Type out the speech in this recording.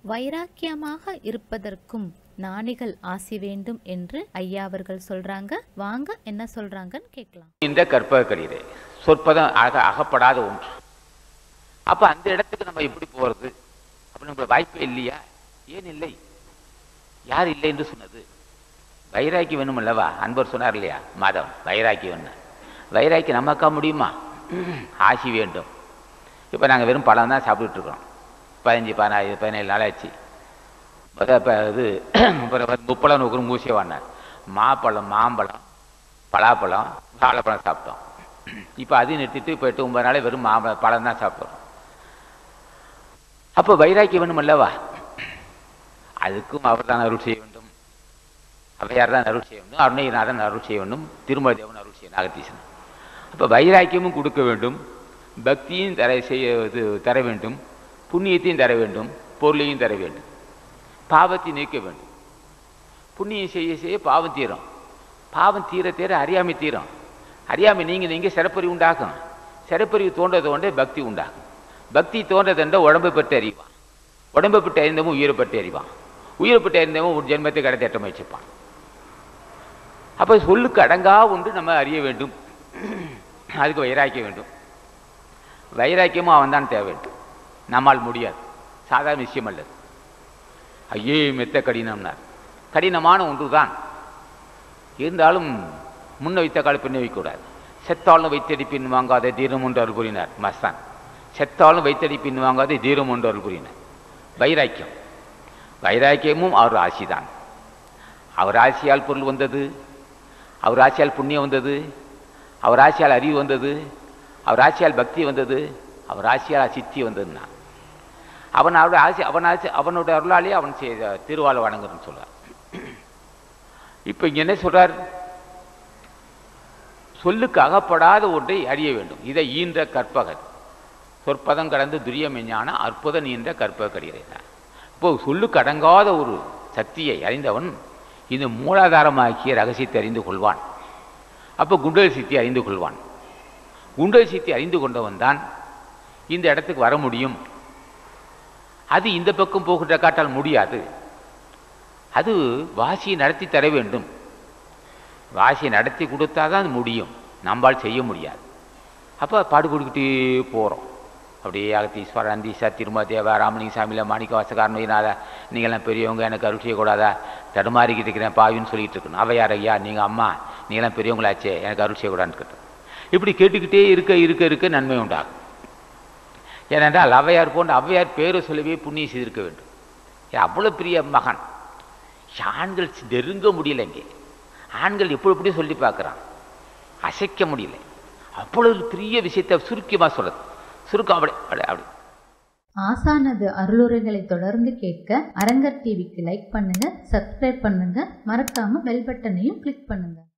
வைராக்கியமாக இருப்பதற்கும் ஞானிகள் ஆசி வேண்டும் என்று ஐயா அவர்கள் சொல்றாங்க வாங்க என்ன சொல்றாங்கன்னு கேட்கலாம் இந்த கற்பக கடிதே சொற்பதம் அக அகப்படாத ஒன்று அப்ப அந்த இடத்துக்கு நம்ம எப்படி போறது அப்ப நம்ம வாய்ப்பே இல்லையா ஏன் இல்லை யார் இல்லை என்று சொன்னது வைராக்கி வேணும் அல்லவா அன்பர் சொன்னார் இல்லையா மாதவன் வைராக்கி வேணும் வைராக்கி நமக்கா முடியுமா ஆசி வேண்டும் இப்போ நாங்கள் வெறும் பழம் தான் சாப்பிட்டுட்டு இருக்கோம் பதினஞ்சு பதினாறு பதினேழு நாள் ஆச்சு இப்போ இது அப்புறம் வந்து முப்பழம் நூறு மூசிய வாடினார் மாப்பழம் மாம்பழம் பலாப்பழம் வாழைப்பழம் சாப்பிட்டோம் இப்போ அதையும் நிறுத்திட்டு இப்போ எட்டு ஒன்பது நாளே வெறும் மாம்பழம் பழம் தான் சாப்பிட்றோம் அப்போ வைராக்கியம் வேணும் அல்லவா அதுக்கும் அவர் தான் அருள் செய்ய வேண்டும் அவையார் தான் அருள் செய்ய வேண்டும் அருணகிரிநாதன் அருள் செய்ய வேண்டும் திருமல தேவன் அருள் செய்ய நாகதீசன் அப்போ வைராக்கியமும் கொடுக்க வேண்டும் பக்தியும் தர செய்ய இது தர வேண்டும் புண்ணியத்தையும் தர வேண்டும் பொருளையும் தர வேண்டும் பாவத்தை நீக்க வேண்டும் புண்ணியம் செய்ய செய்ய பாவம் தீரும் பாவம் தீர தீர அறியாமை தீரும் அறியாமை நீங்க நீங்க சிறப்பறிவு உண்டாகும் சிறப்பறிவு தோன்ற தோன்ற பக்தி உண்டாகும் பக்தி தோன்றதென்ற உடம்பை பற்றி அறிவான் உடம்பை பற்றி அறிந்தவன் உயிரை பற்றி அறிவான் உயிரை பற்றி அறிந்தவன் ஒரு ஜென்மத்தை கடத்தேற்ற முயற்சிப்பான் அப்ப சொல்லுக்கு அடங்கா ஒன்று நம்ம அறிய வேண்டும் அதுக்கு வைராக்கிய வேண்டும் வைராக்கியமும் அவன் தான் தேவை நம்மால் முடியாது சாதாரண விஷயம் அல்லது ஐயே மெத்த கடினம்னார் கடினமான ஒன்று தான் இருந்தாலும் முன்ன வைத்த கால பின்ன வைக்கக்கூடாது செத்தாலும் வைத்தடி பின் வாங்காத தீரம் ஒன்று அருள் கூறினார் மஸ்தான் செத்தாலும் வைத்தடி பின் வாங்காத தீரம் ஒன்று அருள் கூறினார் வைராக்கியம் வைராக்கியமும் அவர் ஆசிதான் அவர் ஆசியால் பொருள் வந்தது அவர் ஆசியால் புண்ணியம் வந்தது அவர் ஆசியால் அறிவு வந்தது அவர் ஆசியால் பக்தி வந்தது அவர் ஆசியால் சித்தி வந்ததுன்னா அவன் அவருடைய ஆசி அவன் ஆசி அவனோட அருளாலே அவன் செய்த திருவாள வணங்குறன்னு சொல்றார் இப்போ இங்க என்ன சொல்றார் சொல்லுக்கு அகப்படாத ஒன்றை அறிய வேண்டும் இதை ஈன்ற கற்பகன் சொற்பதம் கடந்து துரியமெஞ்ஞான அற்புத நீன்ற கற்பக கடிகிறார் இப்போ சொல்லுக்கு அடங்காத ஒரு சக்தியை அறிந்தவன் இந்த மூலாதாரமாக்கிய ரகசியத்தை அறிந்து கொள்வான் அப்போ குண்டல் சித்தி அறிந்து கொள்வான் குண்டல் சித்தி அறிந்து கொண்டவன் தான் இந்த இடத்துக்கு வர முடியும் அது இந்த பக்கம் போகின்ற காட்டால் முடியாது அது வாசியை நடத்தி தர வேண்டும் வாசியை நடத்தி கொடுத்தா தான் அது முடியும் நம்மால் செய்ய முடியாது அப்போ பாடு கொடுக்கிட்டே போகிறோம் அப்படியே அகத்தீஸ்வரர் அந்தீசா திருமல தேவா ராமலிங்க சாமியில் மாணிக்க வாசகாரன் வைநாதா நீங்களாம் பெரியவங்க எனக்கு அருள் செய்யக்கூடாதா தடுமாறிக்கிட்டு இருக்கிறேன் பாவின்னு சொல்லிட்டு இருக்கணும் அவையார் ஐயா நீங்கள் அம்மா நீங்களாம் பெரியவங்களாச்சே எனக்கு அருள் செய்யக்கூடாதுன்னு கேட்டோம் இப்படி கேட்டுக்கிட்டே இருக்க இருக்க இருக்க நன்மை உண்டாகும் ஏனென்றால் அவையார் போன்ற அவையார் பேரை சொல்லவே புண்ணியம் செய்திருக்க வேண்டும் ஏன் அவ்வளோ பெரிய மகன் ஆண்கள் நெருங்க முடியல இங்கே ஆண்கள் எப்படி எப்படி சொல்லி பார்க்குறான் அசைக்க முடியல அவ்வளவு பெரிய விஷயத்தை சுருக்கமாக சொல்றது சுருக்கம் அப்படி அப்படி அப்படி ஆசானது அருளுரைகளை தொடர்ந்து கேட்க அரங்கர் டிவிக்கு லைக் பண்ணுங்க சப்ஸ்கிரைப் பண்ணுங்க மறக்காம பெல் பட்டனையும் கிளிக் பண்ணுங்க